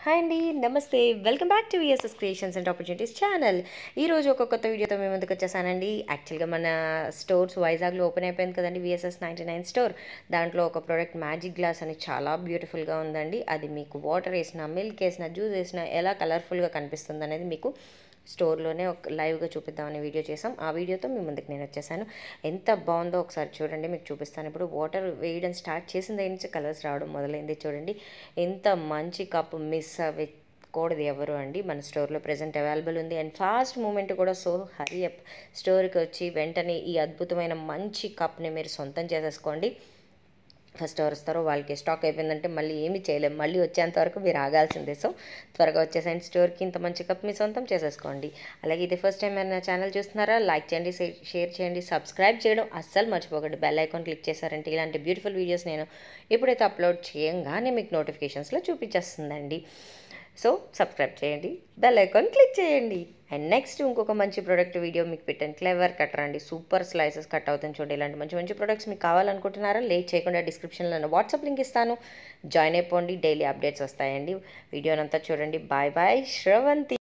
hi అండి నమస్తే welcome back to VSS creations and opportunities channel ఈరోజు ఒక కొత్త వీడియోతో మేము ముందుకు వచ్చేసానండి యాక్చువల్గా మన స్టోర్స్ వైజాగ్లో ఓపెన్ అయిపోయింది కదండి విఎస్ఎస్ నైంటీ నైన్ స్టోర్ దాంట్లో ఒక ప్రోడక్ట్ మ్యాజిక్ గ్లాస్ అని చాలా బ్యూటిఫుల్గా ఉందండి అది మీకు వాటర్ వేసిన మిల్క్ వేసిన జ్యూస్ వేసిన ఎలా కలర్ఫుల్గా కనిపిస్తుంది అనేది మీకు స్టోర్లోనే ఒక లైవ్గా చూపిద్దామని వీడియో చేసాం ఆ వీడియోతో మీ ముందుకు నేను వచ్చేసాను ఎంత బాగుందో ఒకసారి చూడండి మీకు చూపిస్తాను ఇప్పుడు వాటర్ వేయడం స్టార్ట్ చేసిన దగ్గర నుంచి కలర్స్ రావడం మొదలైంది చూడండి ఎంత మంచి కప్ మిస్ అవ్వే కూడదు ఎవరు అండి మన స్టోర్లో ప్రజెంట్ అవైలబుల్ ఉంది అండ్ ఫాస్ట్ మూమెంట్ కూడా సో హరీ అప్ స్టోర్కి వచ్చి వెంటనే ఈ అద్భుతమైన మంచి కప్ని మీరు సొంతం చేసేసుకోండి ఫస్ట్ ఎవరు వస్తారో వాళ్ళకి స్టాక్ అయిపోయిందంటే మళ్ళీ ఏమీ చేయలేం మళ్ళీ వచ్చేంత వరకు మీరు ఆగాల్సిందే సో త్వరగా వచ్చేసండి స్టోర్కి ఇంత మంచి కప్ మీ సొంతం చేసేసుకోండి అలాగే ఇది ఫస్ట్ టైం మీరు నా ఛానల్ చూస్తున్నారా లైక్ చేయండి షేర్ చేయండి సబ్స్క్రైబ్ చేయడం అస్సలు మర్చిపోకండి బెల్ ఐకాన్ క్లిక్ చేశారంటే ఇలాంటి బ్యూటిఫుల్ వీడియోస్ నేను ఎప్పుడైతే అప్లోడ్ చేయంగానే మీకు నోటిఫికేషన్స్లో చూపించేస్తుందండి సో సబ్స్క్రైబ్ చేయండి బెల్ ఐకాన్ క్లిక్ చేయండి అండ్ నెక్స్ట్ ఇంకొక మంచి ప్రోడక్ట్ వీడియో మీకు పెట్టాను క్లెవర్ కట్టర్ అండి సూపర్ స్లైసెస్ కట్ అవుతుంది చూడండి ఇలాంటి మంచి మంచి ప్రొడక్ట్స్ మీకు కావాలనుకుంటున్నారా లేట్ చేయకుండా డిస్క్రిప్షన్లో వాట్సాప్ లింక్ ఇస్తాను జాయిన్ అయిపోండి డైలీ అప్డేట్స్ వస్తాయండి వీడియోనంతా చూడండి బాయ్ బాయ్ శ్రవంతి